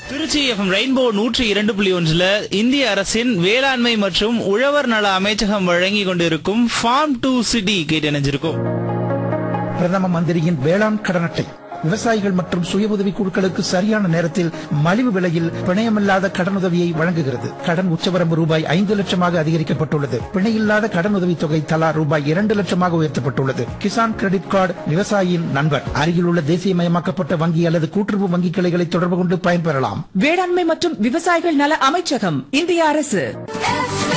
Trichy FM rainbow நூற்றி இரண்டு புள்ளி ஒன்றுல இந்திய அரசின் வேளாண்மை மற்றும் உழவர் நல அமைச்சகம் வழங்கி கொண்டிருக்கும் ஃபார்ம் டு சிட்டி கேட்டு இணைஞ்சிருக்கும் பிரதம மந்திரியின் வேளாண் கடன் அட்டை விவசாயிகள் மற்றும் சுய உதவி குழுக்களுக்கு சரியான நேரத்தில் மலிவு விலையில் பிணையமில்லாத கடனுதவியை வழங்குகிறது கடன் உச்சவரம்பு ரூபாய் ஐந்து லட்சமாக அதிகரிக்கப்பட்டுள்ளது பிணையில்லாத கடனுதவி தொகை தலா ரூபாய் இரண்டு லட்சமாக உயர்த்தப்பட்டுள்ளது கிசான் கிரெடிட் கார்டு விவசாயியின் நண்பர் அருகிலுள்ள தேசியமயமாக்கப்பட்ட வங்கி அல்லது கூட்டுறவு வங்கி கிளைகளை தொடர்பு கொண்டு பயன்பெறலாம் வேளாண்மை மற்றும் விவசாயிகள் நல அமைச்சகம் இந்திய அரசு